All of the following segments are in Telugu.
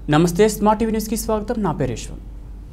నమస్తే స్మార్ట్ టీవీ న్యూస్కి స్వాగతం నా పేరు యశ్వంత్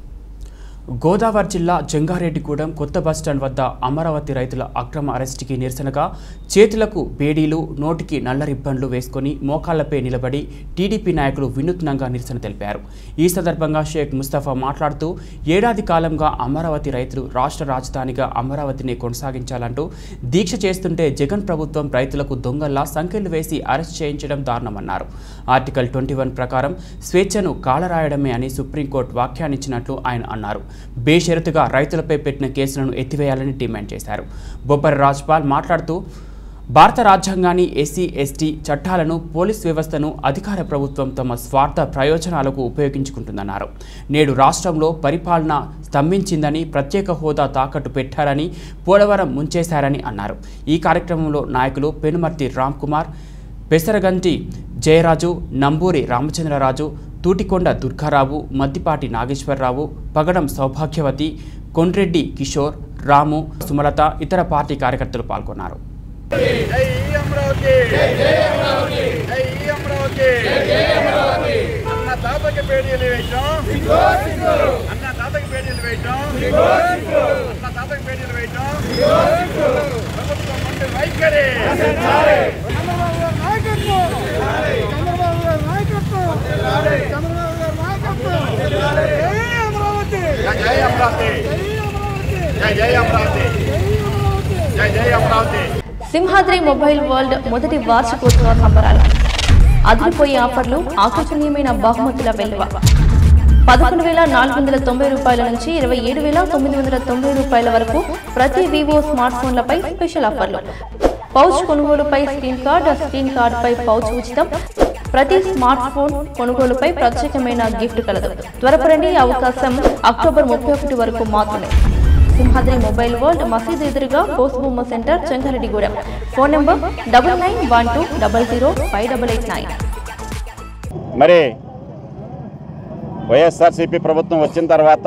గోదావరి జిల్లా జంగారెడ్డిగూడెం కొత్త బస్టాండ్ వద్ద అమరావతి రైతుల అక్రమ అరెస్టుకి నిరసనగా చేతులకు బేడీలు నోటికి నల్ల రిబ్బన్లు వేసుకొని మోకాళ్లపై నిలబడి టీడీపీ నాయకులు వినూత్నంగా నిరసన తెలిపారు ఈ సందర్భంగా షేక్ ముస్తఫా మాట్లాడుతూ ఏడాది కాలంగా అమరావతి రైతులు రాష్ట్ర రాజధానిగా అమరావతిని కొనసాగించాలంటూ దీక్ష చేస్తుంటే జగన్ ప్రభుత్వం రైతులకు దొంగల్లా సంఖ్యలు వేసి అరెస్ట్ చేయించడం దారుణమన్నారు ఆర్టికల్ ట్వంటీ వన్ ప్రకారం స్వేచ్ఛను కాలరాయడమే అని సుప్రీంకోర్టు వ్యాఖ్యానించినట్లు ఆయన అన్నారు బేషరతుగా రైతులపై పెట్టిన కేసులను ఎత్తివేయాలని డిమాండ్ చేశారు బొబ్బరి రాజ్పాల్ మాట్లాడుతూ భారత రాజ్యాంగాన్ని ఎస్సీ ఎస్టీ చట్టాలను పోలీస్ వ్యవస్థను అధికార ప్రభుత్వం తమ స్వార్థ ప్రయోజనాలకు ఉపయోగించుకుంటుందన్నారు నేడు రాష్ట్రంలో పరిపాలన స్తంభించిందని ప్రత్యేక హోదా తాకట్టు పెట్టారని పోలవరం ముంచేశారని అన్నారు ఈ కార్యక్రమంలో నాయకులు పెనుమర్తి రామ్ కుమార్ పెసరగంటి జయరాజు నంబూరి రామచంద్రరాజు తూటికొండ దుర్గారావు మద్దిపాటి నాగేశ్వరరావు పగడం సౌభాగ్యవతి కొండ్రెడ్డి కిషోర్ రాము సుమలత ఇతర పార్టీ కార్యకర్తలు పాల్గొన్నారు జై అమరావతి జై అమరావతి జై అమరావతి జై అమరావతి అన్న తాతకి పేడీలు వేయటం అన్న తాతకి పేడీలు వేయటం అన్న తాతకి పేడీలు వేయటం ప్రభుత్వం నుండి వైఖరి చంద్రబాబు గారి నాయకత్వం చంద్రబాబు గారి నాయకత్వం చంద్రబాబు గారి నాయకత్వం జై అమరావతి జై అమరావతి జై అమరావతి జై జై అమరావతి జై అమరావతి జై జై అమరావతి సింహాద్రి మొబైల్ వరల్డ్ మొదటి వార్షికోత్సవ సంబరాలు అదిరిపోయే ఆఫర్లు ఆకర్షణీయమైన బహుమతుల వెలువ పదకొండు వేల నాలుగు వందల తొంభై రూపాయల నుంచి ఇరవై ఏడు వేల తొమ్మిది వందల తొంభై రూపాయల వరకు ప్రతి వివో స్మార్ట్ ఫోన్లపై స్పెషల్ ఆఫర్లు పౌచ్ కొనుగోలుపై స్క్రీన్ కార్డ్ స్క్రీన్ కార్డ్ పై పౌచ్ ఉచితం ప్రతి స్మార్ట్ ఫోన్ కొనుగోలుపై ప్రత్యేకమైన గిఫ్ట్ కలదు త్వరపడండి ఈ అవకాశం అక్టోబర్ ముప్పై ఒకటి వరకు మాత్రమే సింహాద్రి మొబైల్ వరల్డ్ మసీద్ ఎదురుగా Kosubomma centre Jangareddygudem phone number double nine one two double zero five double eight nine మరి వైఎస్ఆర్సీపీ ప్రభుత్వం వచ్చిన తర్వాత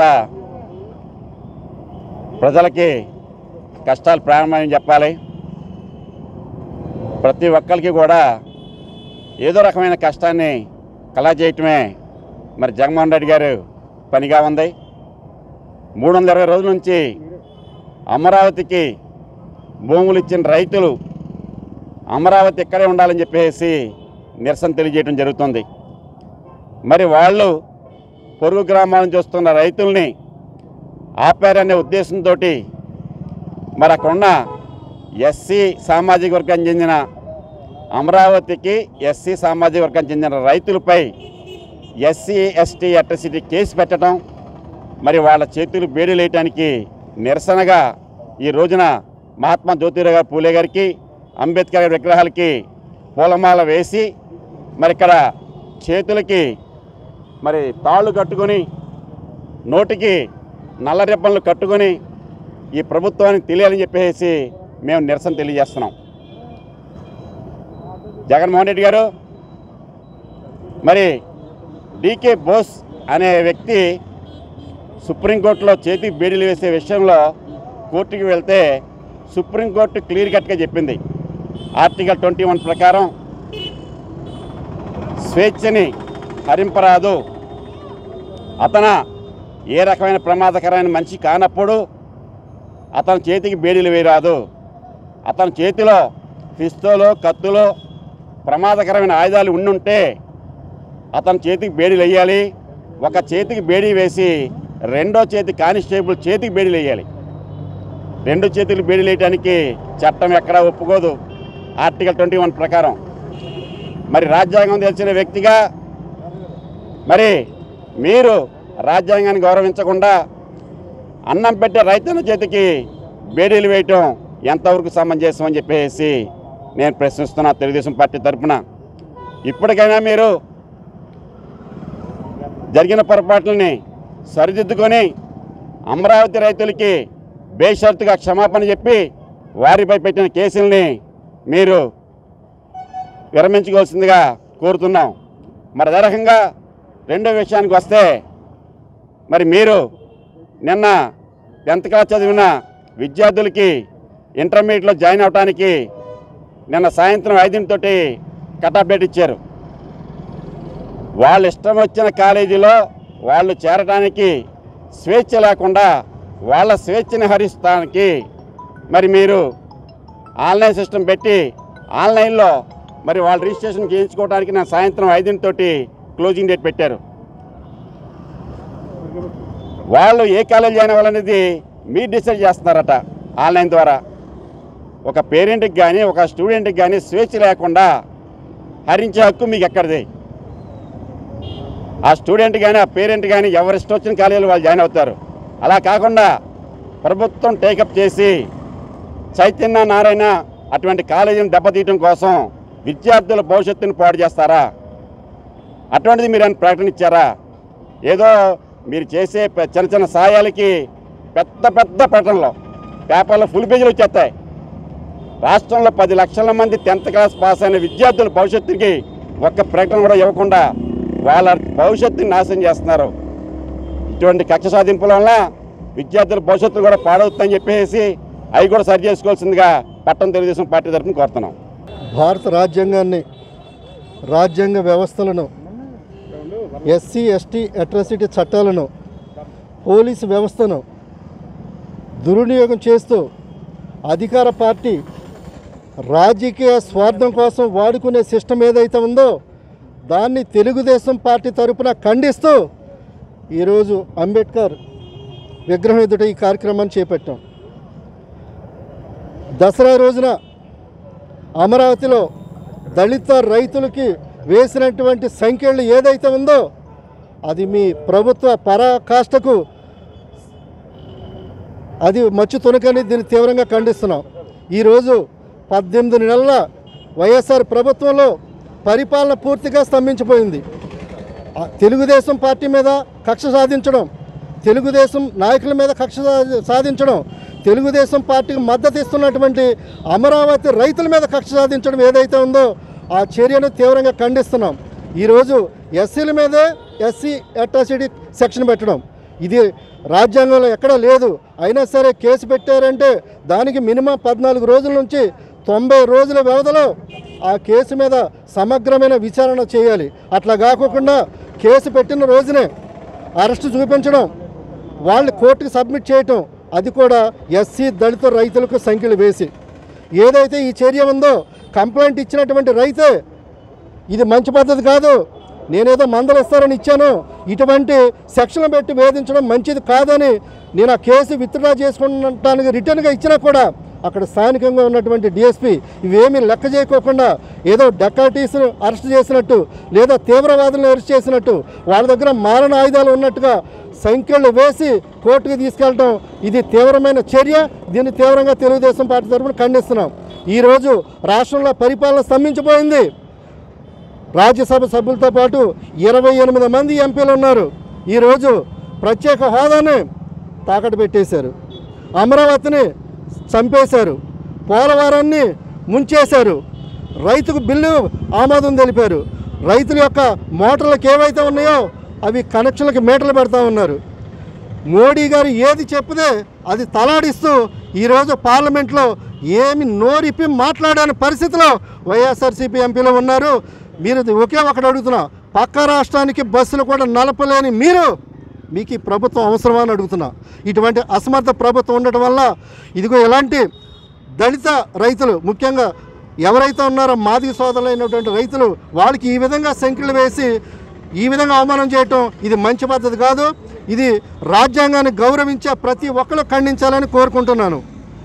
ప్రజలకి కష్టాలు ప్రారంభమని చెప్పాలి ప్రతి ఒక్కరికి కూడా ఏదో రకమైన కష్టాన్ని కలా చేయటమే మరి జగన్మోహన్ రెడ్డి గారు పనిగా ఉంది మూడు వందల ఇరవై రోజుల నుంచి అమరావతికి భూములు ఇచ్చిన రైతులు అమరావతి ఇక్కడే ఉండాలని చెప్పేసి నిరసన తెలియజేయడం జరుగుతుంది మరి వాళ్ళు పొరుగు గ్రామాల నుంచి వస్తున్న రైతుల్ని ఆపారనే ఉద్దేశంతో మరి అక్కడున్న ఎస్సీ సామాజిక వర్గానికి చెందిన అమరావతికి ఎస్సీ సామాజిక వర్గానికి చెందిన రైతులపై ఎస్సీ ఎస్టీ అట్రసిటీ కేసు పెట్టడం మరి వాళ్ళ చేతులు బేడీలేయటానికి నిరసనగా ఈ రోజున మహాత్మా జ్యోతిరావు గారు పూలే గారికి అంబేద్కర్ గారి విగ్రహాలకి పూలమాల వేసి మరి ఇక్కడ చేతులకి మరి తాళ్ళు కట్టుకొని నోటికి నల్ల రిబ్బన్లు కట్టుకొని ఈ ప్రభుత్వానికి తెలియాలని చెప్పేసి మేము నిరసన తెలియజేస్తున్నాం జగన్మోహన్ రెడ్డి గారు మరి డీకే బోస్ అనే వ్యక్తి సుప్రీంకోర్టులో చేతికి బేడీలు వేసే విషయంలో కోర్టుకి వెళ్తే సుప్రీంకోర్టు క్లియర్ కట్గా చెప్పింది ఆర్టికల్ ట్వంటీ వన్ ప్రకారం స్వేచ్ఛని హరింపరాదు అతన ఏ రకమైన ప్రమాదకరమైన మనిషి కానప్పుడు అతని చేతికి బేడీలు వేయరాదు అతని చేతిలో పిస్తోలో కత్తులో ప్రమాదకరమైన ఆయుధాలు ఉండుంటే అతని చేతికి బేడీలు వేయాలి ఒక చేతికి బేడీ వేసి రెండో చేతి కానిస్టేబుల్ చేతికి బేడీలు వేయాలి రెండు చేతులు బేడీలు వేయడానికి చట్టం ఎక్కడా ఒప్పుకోదు ఆర్టికల్ ట్వంటీ వన్ ప్రకారం మరి రాజ్యాంగం తెలిసిన వ్యక్తిగా మరి మీరు రాజ్యాంగాన్ని గౌరవించకుండా అన్నం పెట్టే రైతుల చేతికి బేడీలు వేయటం ఎంతవరకు సమంజసం అని చెప్పేసి నేను ప్రశ్నిస్తున్నా తెలుగుదేశం పార్టీ తరఫున ఇప్పటికైనా మీరు జరిగిన పొరపాట్లని సరిదిద్దుకొని అమరావతి రైతులకి బేషరతుగా క్షమాపణ చెప్పి వారిపై పెట్టిన కేసుల్ని మీరు విరమించుకోవాల్సిందిగా కోరుతున్నాం మరి అదే రకంగా రెండో విషయానికి వస్తే మరి మీరు నిన్న టెన్త్ క్లాస్ చదివిన విద్యార్థులకి ఇంటర్మీడియట్లో జాయిన్ అవడానికి నిన్న సాయంత్రం ఐదింటితోటి కట్ ఆఫ్ డేట్ ఇచ్చారు వాళ్ళ ఇష్టం వచ్చిన కాలేజీలో వాళ్ళు చేరడానికి స్వేచ్ఛ లేకుండా వాళ్ళ స్వేచ్ఛని హరిస్తానికి మరి మీరు ఆన్లైన్ సిస్టమ్ పెట్టి ఆన్లైన్లో మరి వాళ్ళ రిజిస్ట్రేషన్ చేయించుకోవడానికి నా సాయంత్రం ఐదింటితోటి క్లోజింగ్ డేట్ పెట్టారు వాళ్ళు ఏ కాలేజీ అయిన వాళ్ళనేది మీరు డిసైడ్ చేస్తున్నారట ఆన్లైన్ ద్వారా ఒక పేరెంట్కి కానీ ఒక స్టూడెంట్కి కానీ స్వేచ్ఛ లేకుండా హరించే హక్కు మీకు ఎక్కడిది ఆ స్టూడెంట్ కానీ ఆ పేరెంట్ కానీ ఎవరి ఇష్టం వచ్చిన కాలేజీలో వాళ్ళు జాయిన్ అవుతారు అలా కాకుండా ప్రభుత్వం టేకప్ చేసి చైతన్య నారాయణ అటువంటి కాలేజీని దెబ్బతీయటం కోసం విద్యార్థుల భవిష్యత్తును పాడు చేస్తారా అటువంటిది మీరు ఏమైనా ప్రకటన ఇచ్చారా ఏదో మీరు చేసే పె- చిన్న చిన్న సాయాలకి పెద్ద పెద్ద ప్రకటనలు పేపర్లో ఫుల్ పేజీలు వచ్చేస్తాయి రాష్ట్రంలో పది లక్షల మంది టెన్త్ క్లాస్ పాస్ అయిన విద్యార్థుల భవిష్యత్తుకి ఒక్క ప్రకటన కూడా ఇవ్వకుండా వాళ్ళ భవిష్యత్తుని నాశనం చేస్తున్నారు ఇటువంటి కక్ష సాధింపుల వల్ల విద్యార్థుల భవిష్యత్తు కూడా పాడవుతుందని చెప్పేసి అవి కూడా సరి చేసుకోవాల్సిందిగా పట్టణ తెలుగుదేశం పార్టీ తరఫున కోరుతున్నాం భారత రాజ్యాంగాన్ని రాజ్యాంగ వ్యవస్థలను ఎస్సీ ఎస్టీ అట్రాసిటీ చట్టాలను పోలీసు వ్యవస్థను దుర్వినియోగం చేస్తూ అధికార పార్టీ రాజకీయ స్వార్థం కోసం వాడుకునే సిస్టమ్ ఏదైతే ఉందో దాన్ని తెలుగుదేశం పార్టీ తరపున ఖండిస్తూ ఈరోజు అంబేద్కర్ విగ్రహం ఎదుట ఈ కార్యక్రమాన్ని చేపట్టాం దసరా రోజున అమరావతిలో దళిత రైతులకి వేసినటువంటి సంఖ్యలు ఏదైతే ఉందో అది మీ ప్రభుత్వ పరాకాష్ఠకు అది మచ్చు తునకని దీన్ని తీవ్రంగా ఖండిస్తున్నాం ఈరోజు పద్దెనిమిది నెలల వైఎస్ఆర్ ప్రభుత్వంలో పరిపాలన పూర్తిగా స్తంభించిపోయింది ఆ తెలుగుదేశం పార్టీ మీద కక్ష సాధించడం తెలుగుదేశం నాయకుల మీద కక్ష సా- సాధించడం తెలుగుదేశం పార్టీకి మద్దతు ఇస్తున్నటువంటి అమరావతి రైతుల మీద కక్ష సాధించడం ఏదైతే ఉందో ఆ చర్యను తీవ్రంగా ఖండిస్తున్నాం ఈరోజు ఎస్సీల మీదే ఎస్సీ అట్రాసిటీ సెక్షన్ పెట్టడం ఇది రాజ్యాంగంలో ఎక్కడా లేదు అయినా సరే కేసు పెట్టారంటే దానికి మినిమం పద్నాలుగు రోజుల నుంచి తొంభై రోజుల వ్యవధిలో ఆ కేసు మీద సమగ్రమైన విచారణ చేయాలి అట్లా కాకుండా కేసు పెట్టిన రోజునే అరెస్టు చూపించడం వాళ్ళు కోర్టుకు సబ్మిట్ చేయటం అది కూడా ఎస్సీ దళిత రైతులకు సంఖ్యలు వేసి ఏదైతే ఈ చర్య ఉందో కంప్లైంట్ ఇచ్చినటువంటి రైతే ఇది మంచి పద్ధతి కాదు నేనేదో మందలు ఇస్తారని ఇచ్చాను ఇటువంటి సెక్షన్లు పెట్టి వేధించడం మంచిది కాదని నేను ఆ కేసు విత్డ్రా చేసుకుంటానికి రిటర్న్గా ఇచ్చినా కూడా అక్కడ స్థానికంగా ఉన్నటువంటి డిఎస్పి ఇవేమీ లెక్క చేయకోకుండా ఏదో డకాటీస్ను అరెస్ట్ చేసినట్టు లేదా తీవ్రవాదులను అరెస్ట్ చేసినట్టు వాళ్ళ దగ్గర మారణ ఆయుధాలు ఉన్నట్టుగా సంఖ్యలు వేసి కోర్టుకు తీసుకెళ్ళటం ఇది తీవ్రమైన చర్య దీన్ని తీవ్రంగా తెలుగుదేశం పార్టీ తరఫున ఖండిస్తున్నాం ఈరోజు రాష్ట్రంలో పరిపాలన స్తంభించిపోయింది రాజ్యసభ సభ్యులతో పాటు ఇరవై ఎనిమిది మంది ఎంపీలు ఉన్నారు ఈరోజు ప్రత్యేక హోదాని తాకట్టు పెట్టేశారు అమరావతిని చంపేశారు పోలవరాన్ని ముంచేశారు రైతుకు బిల్లు ఆమోదం తెలిపారు రైతుల యొక్క మోటార్లకు ఏవైతే ఉన్నాయో అవి కనెక్షన్లకు మీటర్లు పెడతా ఉన్నారు మోడీ గారు ఏది చెప్తే అది తలాడిస్తూ ఈరోజు పార్లమెంట్లో ఏమి నోరిప్పి మాట్లాడని పరిస్థితిలో వైఎస్ఆర్సీపీ ఎంపీలు ఉన్నారు మీరు ఒకే ఒకటి అడుగుతున్నా పక్క రాష్ట్రానికి బస్సులు కూడా నలపలేని మీరు మీకు ఈ ప్రభుత్వం అవసరమా అని అడుగుతున్నా ఇటువంటి అసమర్థ ప్రభుత్వం ఉండటం వల్ల ఇదిగో ఇలాంటి దళిత రైతులు ముఖ్యంగా ఎవరైతే ఉన్నారో మాదిగ సోదరులైనటువంటి రైతులు వాళ్ళకి ఈ విధంగా సంఖ్యలు వేసి ఈ విధంగా అవమానం చేయటం ఇది మంచి పద్ధతి కాదు ఇది రాజ్యాంగాన్ని గౌరవించే ప్రతి ఒక్కరు ఖండించాలని కోరుకుంటున్నాను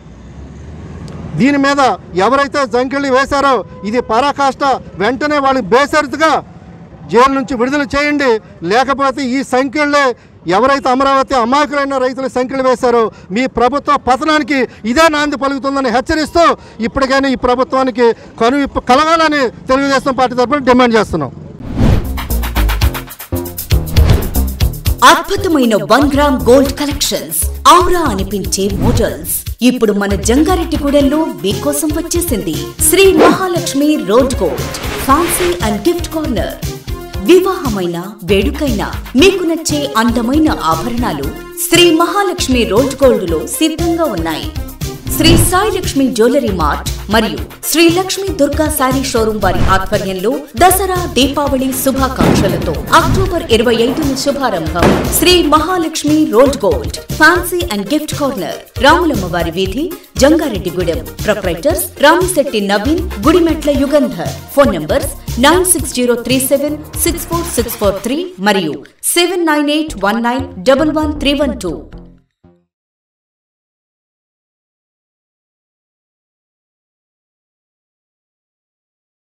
దీని మీద ఎవరైతే జంకిళ్ళు వేశారో ఇది పరాకాష్ట వెంటనే వాళ్ళకి బేసరితుగా జైలు నుంచి విడుదల చేయండి లేకపోతే ఈ సంఖ్యలే ఎవరైతే అమరావతి అమాయకులైన రైతుల సంఖ్యలు వేశారో మీ ప్రభుత్వ పతనానికి ఇదే నాంది పలుకుతుందని హెచ్చరిస్తూ ఇప్పటికైనా ఈ ప్రభుత్వానికి కనువిప్పు కలగాలని తెలుగుదేశం పార్టీ తరఫున డిమాండ్ చేస్తున్నాం అద్భుతమైన వన్ గ్రామ్ గోల్డ్ కలెక్షన్స్ ఔరా అనిపించే మోడల్స్ ఇప్పుడు మన జంగారెడ్డిగూడెంలో మీకోసం వచ్చేసింది Shri Mahalakshmi rolled gold fancy and gift corner వివాహమైన వేడుకైనా మీకు నచ్చే అందమైన ఆభరణాలు శ్రీ మహాలక్ష్మి రోడ్ గోల్డ్ లో సిద్ధంగా ఉన్నాయి శ్రీ సాయి లక్ష్మి జ్యువెలరీ మార్ట్ మరియు శ్రీ లక్ష్మి దుర్గా శారీ షోరూం వారి ఆధ్వర్యంలో దసరా దీపావళి శుభాకాంక్షలతో అక్టోబర్ ఇరవై ఐదున శుభారంభం Shri Mahalakshmi rolled gold fancy and gift corner Ramulamma వారి వీధి Jangareddygudem proprietors Ramisetti Naveen Gudimetla Yugandhar phone numbers nine six zero three seven six four six four three మరియు seven nine eight one nine double one three one two